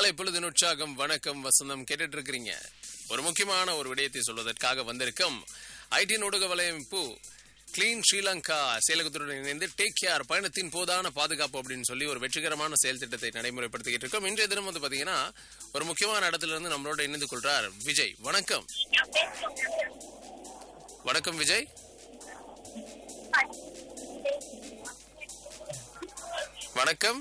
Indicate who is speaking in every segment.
Speaker 1: காலை பொழுதின் உற்சாகம் வணக்கம் வசந்தம் கேட்டுட்டு இருக்கிறீங்க ஒரு முக்கியமான ஒரு விடயத்தை சொல்வதற்காக வந்திருக்கும் ஐடி ஊடக வலையமைப்பு கிளீன் ஸ்ரீலங்கா செயலகத்துடன் இணைந்து டேக் கேர் பயணத்தின் போதான பாதுகாப்பு அப்படின்னு சொல்லி ஒரு வெற்றிகரமான செயல் திட்டத்தை நடைமுறைப்படுத்திக்கிட்டு இருக்கோம் இன்றைய தினம் வந்து பாத்தீங்கன்னா ஒரு முக்கியமான இடத்துல இருந்து நம்மளோட இணைந்து கொள்றார் விஜய் வணக்கம் வணக்கம் விஜய் வணக்கம்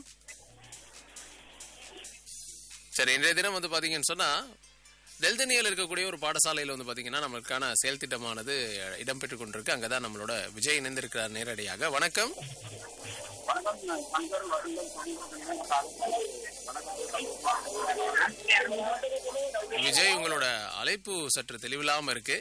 Speaker 1: சரி இன்றைய தினம் வந்து பாத்தீங்கன்னு சொன்னா டெல்தனியில் இருக்கக்கூடிய ஒரு பாடசாலையில் வந்து பாத்தீங்கன்னா நம்மளுக்கான செயல் திட்டமானது இடம்பெற்றுக் கொண்டிருக்கு அங்கதான் நம்மளோட விஜய் இணைந்திருக்கிறார் நேரடியாக வணக்கம் விஜய் உங்களோட அழைப்பு சற்று தெளிவில்லாம இருக்கு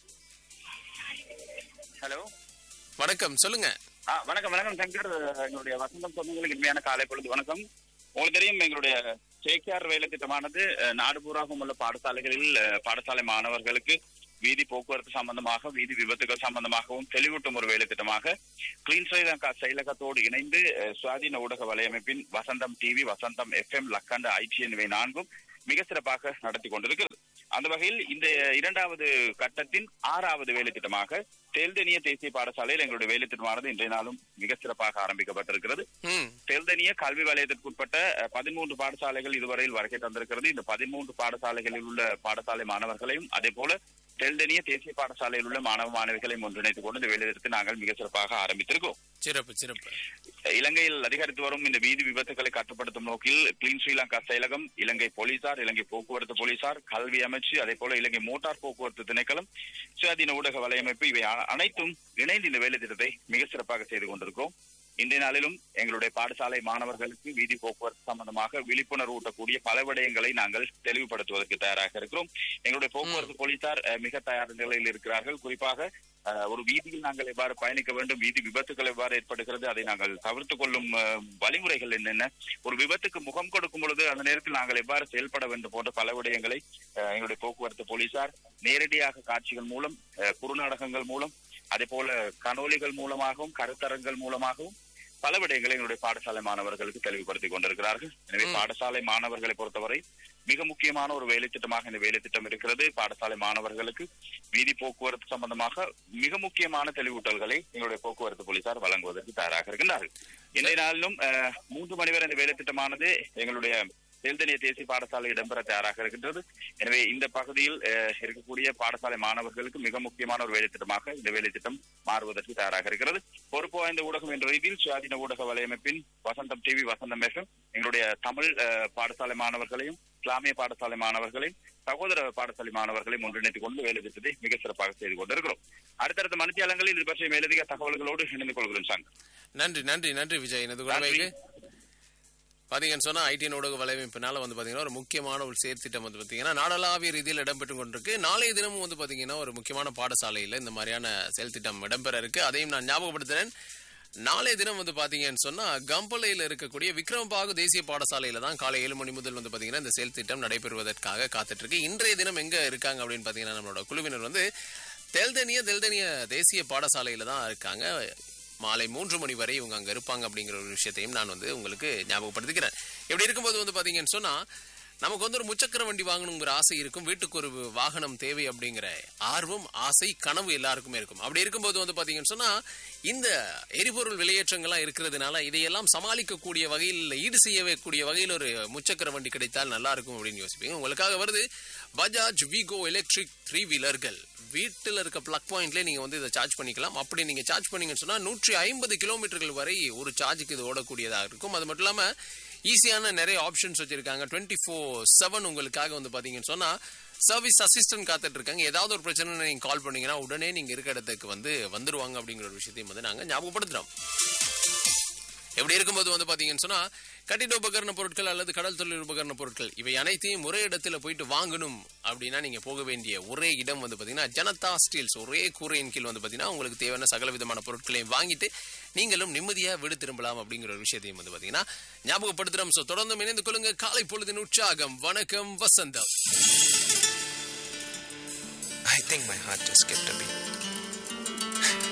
Speaker 2: ஹலோ
Speaker 1: வணக்கம் சொல்லுங்க
Speaker 2: ஆ வணக்கம் வணக்கம் சங்கர் எங்களுடைய வசந்தம் சொந்தங்களுக்கு இனிமையான காலை பொழுது வணக்கம் உங்களுக்கு தெரியும் எங்களுடைய சேக்கியார் வேலை திட்டமானது அஹ், நாடு பூராகவும் உள்ள பாடசாலைகளில் அஹ், பாடசாலை மாணவர்களுக்கு வீதி போக்குவரத்து சம்பந்தமாக வீதி விபத்துகள் சம்பந்தமாகவும் தெளிவூட்டும் ஒரு வேலை திட்டமாக கிளீன் ஸ்ரீலங்கா செயலகத்தோடு இணைந்து அஹ், சுவாதீன ஊடக வலையமைப்பின் Vasantham TV Vasantham FM Lakhanda ITN இவை நான்கும் மிக சிறப்பாக நடத்தி கொண்டிருக்கிறது அந்த வகையில் இந்த இரண்டாவது கட்டத்தின் ஆறாவது வேலை திட்டமாக தேல்தனிய தேசிய பாடசாலையில் எங்களுடைய வேலை திட்டமானது இன்றைய நாளும் மிக சிறப்பாக ஆரம்பிக்கப்பட்டிருக்கிறது
Speaker 1: ம்
Speaker 2: தேல்தனிய கல்வி வலயத்திற்குட்பட்ட அஹ், பதிமூன்று பாடசாலைகள் இதுவரையில் வருகை தந்திருக்கிறது இந்த பதிமூன்று பாடசாலைகளில் உள்ள பாடசாலை மாணவர்களையும் அதே போல தெல்தனிய தேசிய பாடசாலையில் உள்ள மாணவ மாணவிகளையும் ஒன்றிணைத்துக் கொண்டு இந்த வேலைத்திட்டத்தை நாங்கள் மிக சிறப்பாக ஆரம்பித்திருக்கோம்
Speaker 1: சிறப்பு சிறப்பு
Speaker 2: இலங்கையில் அதிகரித்து வரும் இந்த வீதி விபத்துகளை கட்டுப்படுத்தும் நோக்கில் கிளீன் ஸ்ரீலங்கா செயலகம் இலங்கை போலீசார் இலங்கை போக்குவரத்து போலீசார் கல்வி அமைச்சு அதே போல இலங்கை மோட்டார் போக்குவரத்து திணைக்களம் சுயாதீன ஊடக வலையமைப்பு இவை அ- அனைத்தும் இணைந்து இந்த வேலை திட்டத்தை மிக சிறப்பாக செய்து கொண்டிருக்கிறோம் இன்றைய நாளிலும் எங்களுடைய பாடசாலை மாணவர்களுக்கு வீதி போக்குவரத்து சம்பந்தமாக விழிப்புணர்வு ஊட்டக்கூடிய பல விடயங்களை நாங்கள் தெளிவுபடுத்துவதற்கு தயாராக இருக்கிறோம் எங்களுடைய போக்குவரத்து போலீசார் அஹ், மிக தயார் நிலையில் இருக்கிறார்கள் குறிப்பாக அஹ், ஒரு வீதியில் நாங்கள் எவ்வாறு பயணிக்க வேண்டும் வீதி விபத்துகள் எவ்வாறு ஏற்படுகிறது அதை நாங்கள் தவிர்த்துக் கொள்ளும் அஹ், வழிமுறைகள் என்னென்ன ஒரு விபத்துக்கு முகம் கொடுக்கும் பொழுது அந்த நேரத்தில் நாங்கள் எவ்வாறு செயல்பட வேண்டும் போன்ற பல விடயங்களை அஹ், எங்களுடைய போக்குவரத்து போலீசார் நேரடியாக காட்சிகள் மூலம் அஹ், குறுநாடகங்கள் மூலம் அதே போல கனோலிகள் மூலமாகவும் கருத்தரங்கள் மூலமாகவும் பல விடயங்களை எங்களுடைய பாடசாலை மாணவர்களுக்கு தெளிவுபடுத்திக் கொண்டிருக்கிறார்கள் எனவே
Speaker 1: ம்.
Speaker 2: பாடசாலை மாணவர்களை பொறுத்தவரை மிக முக்கியமான ஒரு வேலை திட்டமாக இந்த வேலை திட்டம் இருக்கிறது பாடசாலை மாணவர்களுக்கு வீதி போக்குவரத்து சம்பந்தமாக மிக முக்கியமான தெளிவூட்டல்களை எங்களுடைய போக்குவரத்து போலீசார் வழங்குவதற்கு தயாராக இருக்கின்றார்கள் இன்றைய நாளிலும் அஹ், மூன்று மணி வரை இந்த வேலை திட்டமானது எங்களுடைய தேல்தனிய தேசிய பாடசாலை இடம்பெற தயாராக இருக்கின்றது எனவே இந்த பகுதியில் அஹ், இருக்கக்கூடிய பாடசாலை மாணவர்களுக்கு மிக முக்கியமான ஒரு வேலை திட்டமாக இந்த வேலை திட்டம் மாறுவதற்கு தயாராக இருக்கிறது பொறுப்பு வாய்ந்த ஊடகம் என்ற ரீதியில் சுயாதீன ஊடக வலையமைப்பின் வசந்தம் டிவி வசந்தம் எஃப்எம் எங்களுடைய தமிழ் அஹ், பாடசாலை மாணவர்களையும் இஸ்லாமிய பாடசாலை மாணவர்களையும் சகோதர பாடசாலை மாணவர்களையும் ஒன்றிணைத்துக் கொண்டு வேலை திட்டத்தை மிக சிறப்பாக செய்து கொண்டிருக்கிறோம் அடுத்தடுத்த மணித்தியாலங்களில் இது பற்றிய மேலதிக தகவல்களோடு இணைந்து கொள்கிறோம் சார்
Speaker 1: நன்றி நன்றி நன்றி விஜய் எனது உண்மைக்கு பாத்தீங்கன்னு சொன்னா ஐடி ஊடக வலையமைப்பினால வந்து பாத்தீங்கன்னா ஒரு முக்கியமான ஒரு செயற்திட்டம் வந்து பாத்தீங்கன்னா நாடளாவிய ரீதியில் இடம்பெற்று கொண்டிருக்கு நாளைய தினமும் வந்து பாத்தீங்கன்னா ஒரு முக்கியமான பாடசாலையில இந்த மாதிரியான செயல் திட்டம் இடம்பெற இருக்கு அதையும் நான் ஞாபகப்படுத்துறேன் நாளைய தினம் வந்து பாத்தீங்கன்னு சொன்னா கம்பளையில இருக்கக்கூடிய விக்ரம்பாகு தேசிய பாடசாலையில தான் காலை ஏழு மணி முதல் வந்து பாத்தீங்கன்னா இந்த செயல் திட்டம் நடைபெறுவதற்காக காத்துட்டு இருக்கு இன்றைய தினம் எங்க இருக்காங்க அப்படின்னு பாத்தீங்கன்னா நம்மளோட குழுவினர் வந்து தெல்தனிய தெல்தனிய தேசிய பாடசாலையில தான் இருக்காங்க மாலை மூன்று மணி வரை இவங்க அங்க இருப்பாங்க அப்படிங்கிற ஒரு விஷயத்தையும் நான் வந்து உங்களுக்கு ஞாபகப்படுத்திக்கிறேன் இப்படி இருக்கும்போது வந்து பாத்தீங்கன்னு சொன்னா நமக்கு வந்து ஒரு முச்சக்கர வண்டி வாங்கணுங்கிற ஆசை இருக்கும் வீட்டுக்கு ஒரு வாகனம் தேவை அப்படிங்கிற ஆர்வம் ஆசை கனவு எல்லாருக்குமே இருக்கும் அப்படி இருக்கும்போது வந்து பாத்தீங்கன்னு சொன்னா இந்த எரிபொருள் விலையேற்றங்கள்லாம் இருக்கிறதுனால இதையெல்லாம் சமாளிக்கக்கூடிய வகையில் ஈடு செய்யக்கூடிய வகையில் ஒரு முச்சக்கர வண்டி கிடைத்தால் நல்லா இருக்கும் அப்படின்னு யோசிப்பீங்க உங்களுக்காக வருது பஜாஜ் விகோ எலக்ட்ரிக் த்ரீ வீலர்கள் வீட்டில் இருக்க பிளக் பாயிண்ட்லேயே நீங்கள் வந்து இதை சார்ஜ் பண்ணிக்கலாம் அப்படி நீங்கள் சார்ஜ் பண்ணீங்கன்னு சொன்னால் நூற்றி ஐம்பது கிலோமீட்டர்கள் வரை ஒரு சார்ஜுக்கு இது ஓடக்கூடியதாக இருக்கும் அது மட்டும் இல்லாமல் ஈஸியான நிறைய ஆப்ஷன்ஸ் வச்சிருக்காங்க டுவெண்ட்டி ஃபோர் செவன் உங்களுக்காக வந்து பார்த்தீங்கன்னு சொன்னால் சர்வீஸ் அசிஸ்டன்ட் காத்துட்டு இருக்காங்க ஏதாவது ஒரு பிரச்சனை நீங்கள் கால் பண்ணீங்கன்னா உடனே நீங்கள் இருக்க இடத்துக்கு வந்து வந்துருவாங்க அப்படிங்கிற ஒரு விஷயத்தையும் வந்து நாங்கள் ஞாபகப்படுத்துகிறோம் எப்படி இருக்கும்போது வந்து பாத்தீங்கன்னு சொன்னா கட்டிட உபகரண பொருட்கள் அல்லது கடல் தொழில் உபகரண பொருட்கள் இவை அனைத்தையும் ஒரே இடத்துல போயிட்டு வாங்கணும் அப்படின்னா நீங்க போக வேண்டிய ஒரே இடம் வந்து பாத்தீங்கன்னா ஜனதா ஸ்டீல்ஸ் ஒரே கூரையின் கீழ் வந்து பாத்தீங்கன்னா உங்களுக்கு தேவையான சகல விதமான பொருட்களையும் வாங்கிட்டு நீங்களும் நிம்மதியா வீடு திரும்பலாம் அப்படிங்கிற ஒரு விஷயத்தையும் வந்து பாத்தீங்கன்னா ஞாபகப்படுத்துறோம் சோ தொடர்ந்து இணைந்து கொள்ளுங்க காலை பொழுதின் உற்சாகம் வணக்கம் வசந்தம்
Speaker 3: I think my heart just skipped a beat.